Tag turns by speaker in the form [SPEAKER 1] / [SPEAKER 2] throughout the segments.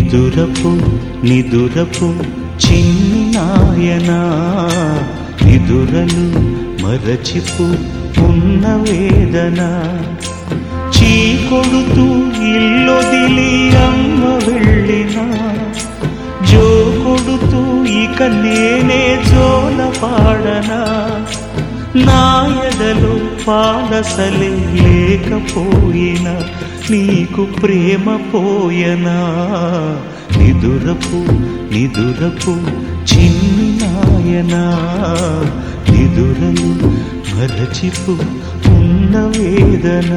[SPEAKER 1] నిదురపు నిదురపు చిన్ని నాయనా నిదురలు మరచిపు ఉన్న వేదన చీకొడుతూ ఇల్లొదిలి అమ్మ వెళ్ళినా జో కొడుతూ ఇక నేనే జోల పాడనా నాయదలు పాలసలే లేకపోయినా నీకు ప్రేమ పోయనా నిదురపు నిదురపు చిన్ని నాయనా నిదురలు మరచిపు ఉన్న వేదన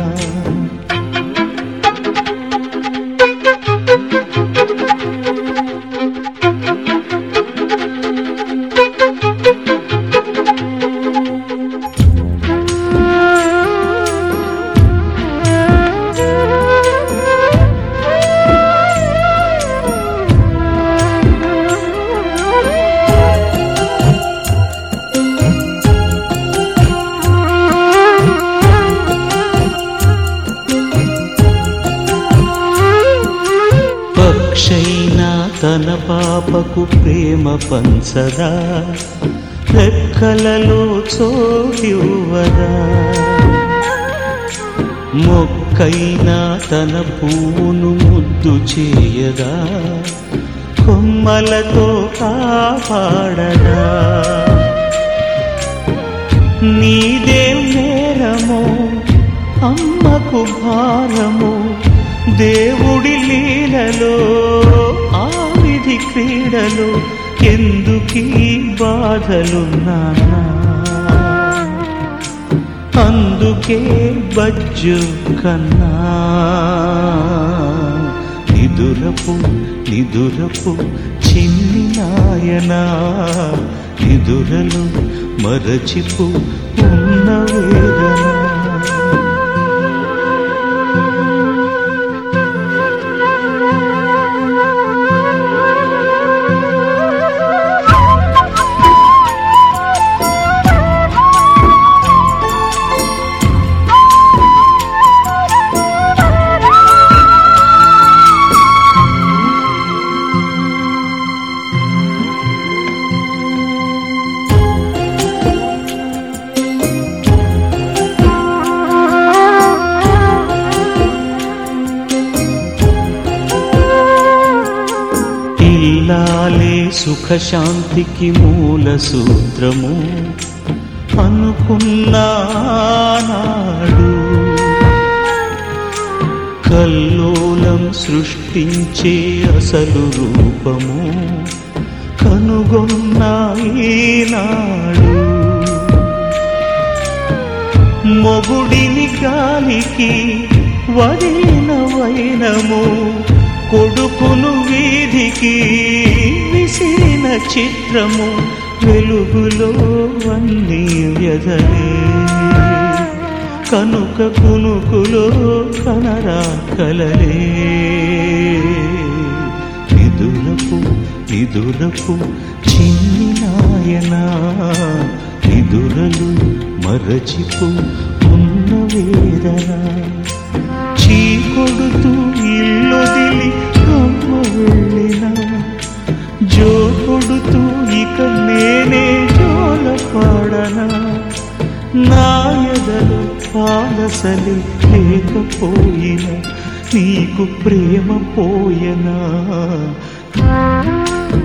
[SPEAKER 1] పక్షైనా తన పాపకు ప్రేమ పంచదా రెక్కలలో చోటివ్వదా మొక్కైనా తన పువ్వును ముద్దు చేయదా కొమ్మలతో కాపాడదా నీదేం నేరమో అమ్మకు భారము దేవుడి లీలలో ఆ విధి క్రీడలు ఎందుకీ బాధలు నానా అందుకే బజ్జు కన్నా నిదురపు నిదురపు చిన్ని నాయనా నిదురలు మరచిపు ఉన్న వేదన ఇల్లాలే సుఖశాంతికి మూల సూత్రము అనుకున్నాడు కల్లోలం సృష్టించే అసలు రూపము కనుగొన్నాయినాడు మొగుడిని గాలికి వదిలిన వైనము కొడుకును వీధికి విసిన చిత్రము వెలుగులో అన్నీ వ్యధలే కనుక కునుకులో కనరా కలలే నిదురపు నిదురపు చిన్ని నాయనా నిదురలు మరచిపు ఉన్న వేదన చీకొడుతూ ఇల్లొదిలి అమ్మ వెళ్ళిన జో కొడుతూ ఇక నేనే జోల పాడనా నాయదలు పాలసలి లేకపోయిన నీకు ప్రేమ పోయనా